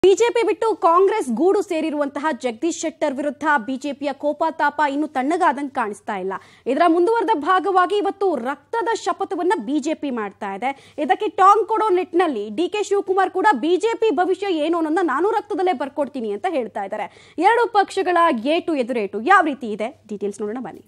BJP ಬಿಟ್ಟು ಕಾಂಗ್ರೆಸ್ ಗೂಡು ಸೇರಿರುವಂತಹ ಜಗದೀಶ್ ಶೆಟ್ಟರ್ ವಿರುದ್ಧ ಬಿಜೆಪಿಯ ಕೋಪತಾಪ ಇನ್ನು ತಣ್ಣಗಾದಂಗೆ ಕಾಣಿಸ್ತಾ ಇಲ್ಲ ಇದರ ಮುಂದುವರೆದ ಭಾಗವಾಗಿ ಇವತ್ತು ರಕ್ತದ ಶಪಥವನ್ನ ಬಿಜೆಪಿ ಮಾಡ್ತಾ ಇದೆ ಇದಕ್ಕೆ ಟಾಂಗ್ ಕೊಡೋ ನಿಟ್ಟಿನಲ್ಲಿ ಡಿ ಕೆ ಶಿವಕುಮಾರ್ ಕೂಡ ಬಿಜೆಪಿ ಭವಿಷ್ಯ ಏನು ಅನ್ನೋದನ್ನ ನಾನು ರಕ್ತದಲ್ಲೇ ಬರ್ಕೊಡ್ತೀನಿ ಅಂತ ಹೇಳ್ತಾ ಇದ್ದಾರೆ ಎರಡು ಪಕ್ಷಗಳ ಏಟು ಎದುರೇಟು ಯಾವ ರೀತಿ ಇದೆ ಡೀಟೇಲ್ಸ್ ನೋಡೋಣ ಬನ್ನಿ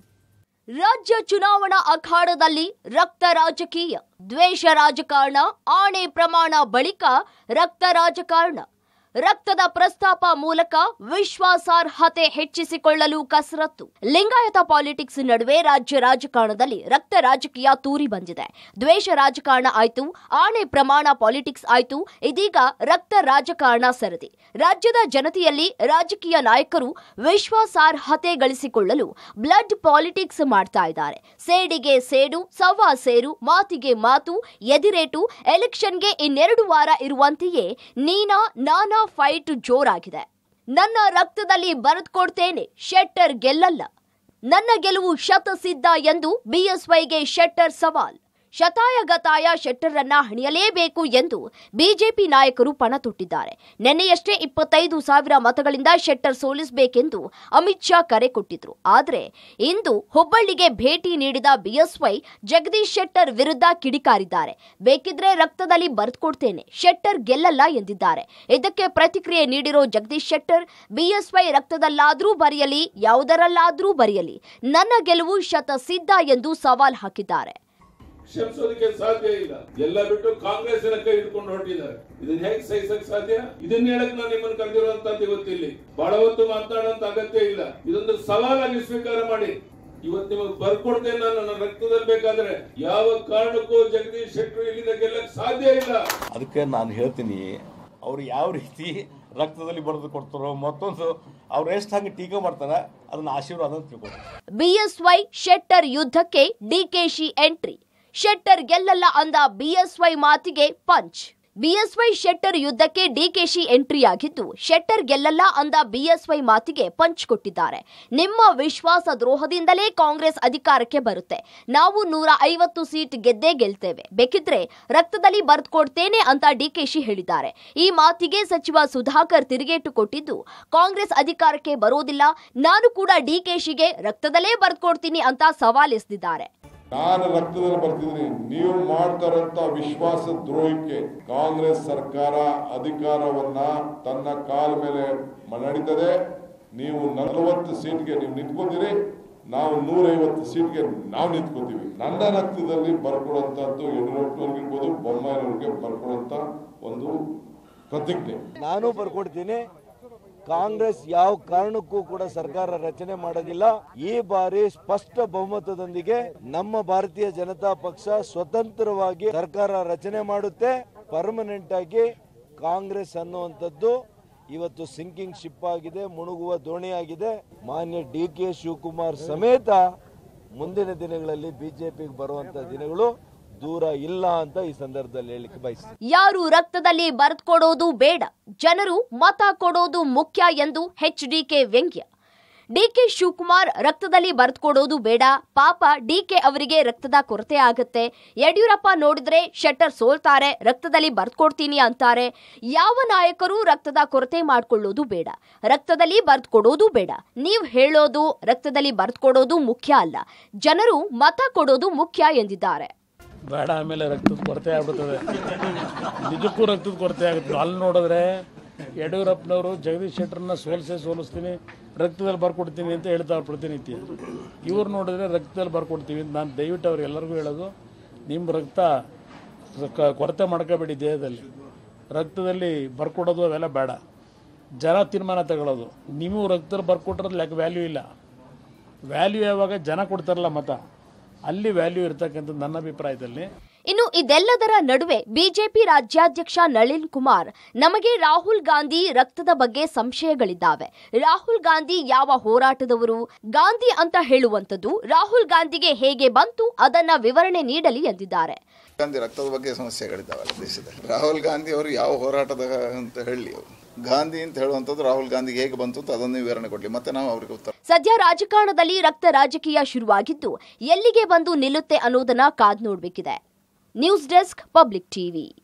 ರಾಜ್ಯ ಚುನಾವಣಾ ಅಖಾಡದಲ್ಲಿ ರಕ್ತ ರಾಜಕೀಯ ದ್ವೇಷ ರಾಜಕಾರಣ ಆಣೆ ಪ್ರಮಾಣ ಬಳಿಕ ರಕ್ತ ರಾಜಕಾರಣ ರಕ್ತದ ಪ್ರಸ್ತಾಪ ಮೂಲಕ ವಿಶ್ವಾಸಾರ್ಹತೆ ಹೆಚ್ಚಿಸಿಕೊಳ್ಳಲು ಕಸರತ್ತು ಲಿಂಗಾಯತ ಪಾಲಿಟಿಕ್ಸ್ ನಡುವೆ ರಾಜ್ಯ ರಾಜಕಾರಣದಲ್ಲಿ ರಕ್ತ ರಾಜಕೀಯ ತೂರಿ ಬಂದಿದೆ ದ್ವೇಷ ರಾಜಕಾರಣ ಆಯ್ತು ಆಣೆ ಪ್ರಮಾಣ ಪಾಲಿಟಿಕ್ಸ್ ಆಯ್ತು ಇದೀಗ ರಕ್ತ ರಾಜಕಾರಣ ಸರದಿ ರಾಜ್ಯದ ಜನತೆಯಲ್ಲಿ ರಾಜಕೀಯ ನಾಯಕರು ವಿಶ್ವಾಸಾರ್ಹತೆ ಗಳಿಸಿಕೊಳ್ಳಲು ಬ್ಲಡ್ ಪಾಲಿಟಿಕ್ಸ್ ಮಾಡ್ತಾ ಇದ್ದಾರೆ ಸೇಡಿಗೆ ಸೇಡು ಸವ್ವಾ ಸೇರು ಮಾತಿಗೆ ಮಾತು ಎದಿರೇಟು ಎಲೆಕ್ಷನ್ಗೆ ಇನ್ನೆರಡು ವಾರ ಇರುವಂತೆಯೇ ನೀನಾ ನಾನಾ ಫೈಟ್ ಜೋರಾಗಿದೆ ನನ್ನ ರಕ್ತದಲ್ಲಿ ಬರೆದುಕೊಡ್ತೇನೆ ಶೆಟ್ಟರ್ ಗೆಲ್ಲಲ್ಲ ನನ್ನ ಗೆಲುವು ಶತಸಿದ್ಧ ಎಂದು ಬಿಎಸ್ವೈಗೆ ಶೆಟ್ಟರ್ ಸವಾಲ್ ಶತಾಯಗತಾಯ ಶೆಟ್ಟರ್ರನ್ನ ಹಣಿಯಲೇಬೇಕು ಎಂದು ಬಿಜೆಪಿ ನಾಯಕರು ಪಣ ತೊಟ್ಟಿದ್ದಾರೆ ನಿನ್ನೆಯಷ್ಟೇ ಇಪ್ಪತ್ತೈದು ಸಾವಿರ ಮತಗಳಿಂದ ಶೆಟ್ಟರ್ ಸೋಲಿಸಬೇಕೆಂದು ಅಮಿತ್ ಶಾ ಕರೆ ಕೊಟ್ಟಿದ್ರು ಆದರೆ ಇಂದು ಹುಬ್ಬಳ್ಳಿಗೆ ಭೇಟಿ ನೀಡಿದ ಬಿಎಸ್ವೈ ಜಗದೀಶ್ ಶೆಟ್ಟರ್ ವಿರುದ್ಧ ಕಿಡಿಕಾರಿದ್ದಾರೆ ಬೇಕಿದ್ರೆ ರಕ್ತದಲ್ಲಿ ಬರೆದುಕೊಡ್ತೇನೆ ಶೆಟ್ಟರ್ ಗೆಲ್ಲಲ್ಲ ಎಂದಿದ್ದಾರೆ ಇದಕ್ಕೆ ಪ್ರತಿಕ್ರಿಯೆ ನೀಡಿರೋ ಜಗದೀಶ್ ಶೆಟ್ಟರ್ ಬಿಎಸ್ವೈ ರಕ್ತದಲ್ಲಾದ್ರೂ ಬರೆಯಲಿ ಯಾವುದರಲ್ಲಾದ್ರೂ ಬರೆಯಲಿ ನನ್ನ ಗೆಲುವು ಶತಸಿದ್ಧ ಎಂದು ಸವಾಲ್ ಹಾಕಿದ್ದಾರೆ ಕ್ಷಮಿಸೋದಕ್ಕೆ ಸಾಧ್ಯ ಇಲ್ಲ ಎಲ್ಲ ಬಿಟ್ಟು ಕಾಂಗ್ರೆಸ್ಸಿನ ಕೈ ಹಿಡ್ಕೊಂಡು ಹೊರಟಿದ್ದಾರೆ ಇದನ್ನ ಹೇಗೆ ಸಹಿಸಕ್ ಸಾಧ್ಯ ಇದನ್ನ ಹೇಳಕ್ ನಾನು ನಿಮ್ಮನ್ನು ಕರೆದಿರುವಂತದ್ದು ಇವತ್ತಿಲ್ಲಿ ಬಹಳ ಹೊತ್ತು ಮಾತನಾಡುವಂತ ಅಗತ್ಯ ಇಲ್ಲ ಇದೊಂದು ಸವಾಲಾಗಿ ಸ್ವೀಕಾರ ಮಾಡಿ ಇವತ್ತು ನಿಮಗೆ ಬರ್ಕೊಡ್ತೇನೆ ನಾನು ನನ್ನ ರಕ್ತದಲ್ಲಿ ಬೇಕಾದ್ರೆ ಯಾವ ಕಾರಣಕ್ಕೂ ಜಗದೀಶ್ ಶೆಟ್ಟರ್ ಇಲ್ಲಿಂದ ಗೆಲ್ಲಕ್ ಸಾಧ್ಯ ಇಲ್ಲ ಅದಕ್ಕೆ ನಾನು ಹೇಳ್ತೀನಿ ಅವ್ರು ಯಾವ ರೀತಿ ರಕ್ತದಲ್ಲಿ ಬರೆದು ಕೊಡ್ತಾರೋ ಮತ್ತೊಂದು ಅವ್ರು ಎಷ್ಟು ಹಂಗೆ ಟೀಕೆ ಮಾಡ್ತಾರ ಅದನ್ನ ಆಶೀರ್ವಾದ ಅಂತ ತಿಳ್ಕೊತಾರೆ ಬಿಎಸ್ವೈ ಶೆಟ್ಟರ್ ಯುದ್ಧಕ್ಕೆ ಡಿಕೆಶಿ ಎಂಟ್ರಿ ಶೆಟ್ಟರ್ ಗೆಲ್ಲಲ್ಲ ಅಂದ ಬಿಎಸ್ವೈ ಮಾತಿಗೆ ಪಂಚ್ ಬಿಎಸ್ವೈ ಶೆಟ್ಟರ್ ಯುದ್ಧಕ್ಕೆ ಡಿಕೆಶಿ ಎಂಟ್ರಿಯಾಗಿದ್ದು ಶೆಟ್ಟರ್ ಗೆಲ್ಲಲ್ಲ ಅಂದ ಬಿಎಸ್ವೈ ಮಾತಿಗೆ ಪಂಚ್ ಕೊಟ್ಟಿದ್ದಾರೆ ನಿಮ್ಮ ವಿಶ್ವಾಸ ದ್ರೋಹದಿಂದಲೇ ಕಾಂಗ್ರೆಸ್ ಅಧಿಕಾರಕ್ಕೆ ಬರುತ್ತೆ ನಾವು ನೂರ ಐವತ್ತು ಸೀಟ್ ಗೆದ್ದೇ ಗೆಲ್ತೇವೆ ಬೇಕಿದ್ರೆ ರಕ್ತದಲ್ಲಿ ಬರೆದುಕೊಡ್ತೇನೆ ಅಂತ ಡಿಕೆಶಿ ಹೇಳಿದ್ದಾರೆ ಈ ಮಾತಿಗೆ ಸಚಿವ ಸುಧಾಕರ್ ತಿರುಗೇಟು ಕೊಟ್ಟಿದ್ದು ಕಾಂಗ್ರೆಸ್ ಅಧಿಕಾರಕ್ಕೆ ಬರೋದಿಲ್ಲ ನಾನು ಕೂಡ ಡಿಕೆಶಿಗೆ ರಕ್ತದಲ್ಲೇ ಬರೆದುಕೊಡ್ತೀನಿ ಅಂತ ಸವಾಲೆಸೆದಿದ್ದಾರೆ ನಾನು ರಕ್ತದಲ್ಲಿ ಬರ್ತಿದ್ದೀನಿ ನೀವು ಮಾಡ್ತಾರಂತ ವಿಶ್ವಾಸ ದ್ರೋಹಕ್ಕೆ ಕಾಂಗ್ರೆಸ್ ಸರ್ಕಾರ ಅಧಿಕಾರವನ್ನ ತನ್ನ ಕಾಲ ಮೇಲೆ ನಡೀತದೆ ನೀವು ನಲವತ್ತು ಸೀಟ್ಗೆ ನೀವು ನಿಂತ್ಕೊಂಡಿರಿ ನಾವು ನೂರೈವತ್ತು ಸೀಟ್ಗೆ ನಾವು ನಿಂತ್ಕೋತೀವಿ ನನ್ನ ರಕ್ತದಲ್ಲಿ ಬರ್ಕೊಡಂತದ್ದು ಯಡಿಯೂರಪ್ಪನವ್ರಿಗಿರ್ಬೋದು ಬೊಮ್ಮಾಯಿನವ್ರಿಗೆ ಬರ್ಕೊಡಂತ ಒಂದು ಪ್ರತಿಜ್ಞೆ ನಾನು ಬರ್ಕೊಡ್ತೀನಿ ಕಾಂಗ್ರೆಸ್ ಯಾವ ಕಾರಣಕ್ಕೂ ಕೂಡ ಸರ್ಕಾರ ರಚನೆ ಮಾಡೋದಿಲ್ಲ ಈ ಬಾರಿ ಸ್ಪಷ್ಟ ಬಹುಮತದೊಂದಿಗೆ ನಮ್ಮ ಭಾರತೀಯ ಜನತಾ ಪಕ್ಷ ಸ್ವತಂತ್ರವಾಗಿ ಸರ್ಕಾರ ರಚನೆ ಮಾಡುತ್ತೆ ಪರ್ಮನೆಂಟ್ ಆಗಿ ಕಾಂಗ್ರೆಸ್ ಅನ್ನುವಂಥದ್ದು ಇವತ್ತು ಸಿಂಕಿಂಗ್ ಶಿಪ್ ಆಗಿದೆ ಮುಳುಗುವ ದೋಣಿ ಆಗಿದೆ ಮಾನ್ಯ ಡಿ ಕೆ ಶಿವಕುಮಾರ್ ಸಮೇತ ಮುಂದಿನ ದಿನಗಳಲ್ಲಿ ಬಿಜೆಪಿಗೆ ಬರುವಂತ ದಿನಗಳು ದೂರ ಇಲ್ಲ ಅಂತ ಈ ಸಂದರ್ಭದಲ್ಲಿ ಹೇಳಲಿಕ್ಕೆ ಬಯಸ್ತೀನಿ ಯಾರು ರಕ್ತದಲ್ಲಿ ಬರೆದುಕೊಡೋದು ಬೇಡ ಜನರು ಮತ ಕೊಡೋದು ಮುಖ್ಯ ಎಂದು ಎಚ್ಡಿಕೆ ವ್ಯಂಗ್ಯ ಡಿಕೆ ಶಿವಕುಮಾರ್ ರಕ್ತದಲ್ಲಿ ಬರೆದುಕೊಡೋದು ಬೇಡ ಪಾಪ ಡಿಕೆ ಅವರಿಗೆ ರಕ್ತದ ಕೊರತೆ ಆಗುತ್ತೆ ಯಡಿಯೂರಪ್ಪ ನೋಡಿದ್ರೆ ಶೆಟ್ಟರ್ ಸೋಲ್ತಾರೆ ರಕ್ತದಲ್ಲಿ ಬರೆದುಕೊಡ್ತೀನಿ ಅಂತಾರೆ ಯಾವ ನಾಯಕರು ರಕ್ತದ ಕೊರತೆ ಮಾಡ್ಕೊಳ್ಳೋದು ಬೇಡ ರಕ್ತದಲ್ಲಿ ಬರೆದುಕೊಡೋದು ಬೇಡ ನೀವು ಹೇಳೋದು ರಕ್ತದಲ್ಲಿ ಬರೆದುಕೊಡೋದು ಮುಖ್ಯ ಅಲ್ಲ ಜನರು ಮತ ಕೊಡೋದು ಮುಖ್ಯ ಎಂದಿದ್ದಾರೆ ಬೇಡ ಆಮೇಲೆ ರಕ್ತದ ಕೊರತೆ ಆಗ್ಬಿಡ್ತದೆ ನಿಜಕ್ಕೂ ರಕ್ತದ ಕೊರತೆ ಆಗುತ್ತೆ ಅಲ್ಲಿ ನೋಡಿದ್ರೆ ಯಡಿಯೂರಪ್ಪನವರು ಜಗದೀಶ್ ಶೆಟ್ಟರ್ನ ಸೋಲಿಸೇ ಸೋಲಿಸ್ತೀನಿ ರಕ್ತದಲ್ಲಿ ಬರ್ಕೊಡ್ತೀನಿ ಅಂತ ಹೇಳ್ತಾವ್ರು ಪ್ರತಿನಿತ್ಯ ಇವ್ರು ನೋಡಿದ್ರೆ ರಕ್ತದಲ್ಲಿ ಬರ್ಕೊಡ್ತೀವಿ ಅಂತ ನಾನು ದಯವಿಟ್ಟು ಅವ್ರಿಗೆಲ್ಲರಿಗೂ ಹೇಳೋದು ನಿಮ್ಮ ರಕ್ತ ಕ- ಕೊರತೆ ಮಾಡ್ಕೋಬೇಡಿ ದೇಹದಲ್ಲಿ ರಕ್ತದಲ್ಲಿ ಬರ್ಕೊಡೋದು ಅವೆಲ್ಲ ಬೇಡ ಜನ ತೀರ್ಮಾನ ತಗೊಳ್ಳೋದು ನೀವು ರಕ್ತದಲ್ಲಿ ಬರ್ಕೊಟ್ರದ್ದು ಲೆಕ್ಕ ವ್ಯಾಲ್ಯೂ ಇಲ್ಲ ವ್ಯಾಲ್ಯೂ ಯಾವಾಗ ಜನ ಕೊಡ್ತಾರಲ್ಲ ಮತ ಅಲ್ಲಿ ವ್ಯಾಲ್ಯೂ ಇರ್ತಕ್ಕಂಥದ್ದು ನನ್ನ ಅಭಿಪ್ರಾಯದಲ್ಲಿ ಇನ್ನು ಇದೆಲ್ಲದರ ನಡುವೆ ಬಿಜೆಪಿ ರಾಜ್ಯಾಧ್ಯಕ್ಷ ನಳಿನ್ ಕುಮಾರ್ ನಮಗೆ ರಾಹುಲ್ ಗಾಂಧಿ ರಕ್ತದ ಬಗ್ಗೆ ಸಂಶಯಗಳಿದ್ದಾವೆ ರಾಹುಲ್ ಗಾಂಧಿ ಯಾವ ಹೋರಾಟದವರು ಗಾಂಧಿ ಅಂತ ಹೇಳುವಂಥದ್ದು ರಾಹುಲ್ ಗಾಂಧಿಗೆ ಹೇಗೆ ಬಂತು ಅದನ್ನ ವಿವರಣೆ ನೀಡಲಿ ಎಂದಿದ್ದಾರೆ ಗಾಂಧಿ ರಕ್ತದ ಬಗ್ಗೆ ಸಮಸ್ಯೆಗಳಿದ್ದಾವಲ್ಲ ದೇಶದಲ್ಲಿ ರಾಹುಲ್ ಗಾಂಧಿ ಅವರು ಯಾವ ಹೋರಾಟದ ಅಂತ ಹೇಳಿ ಅವರು ಗಾಂಧಿ ಅಂತ ಹೇಳುವಂಥದ್ದು ರಾಹುಲ್ ಗಾಂಧಿಗೆ ಹೇಗೆ ಬಂತು ಅಂತ ಅದನ್ನು ವಿವರಣೆ ಕೊಡಲಿ ಮತ್ತೆ ನಾವು ಅವ್ರಿಗೆ ಉತ್ತರ ಸದ್ಯ ರಾಜಕಾರಣದಲ್ಲಿ ರಕ್ತ ರಾಜಕೀಯ ಶುರುವಾಗಿದ್ದು ಎಲ್ಲಿಗೆ ಬಂದು ನಿಲ್ಲುತ್ತೆ ಅನ್ನೋದನ್ನ ಕಾದ್ ನೋಡ್ಬೇಕಿದೆ ನ್ಯೂಸ್ ಡೆಸ್ಕ್ ಪಬ್ಲಿಕ್ ಟಿವಿ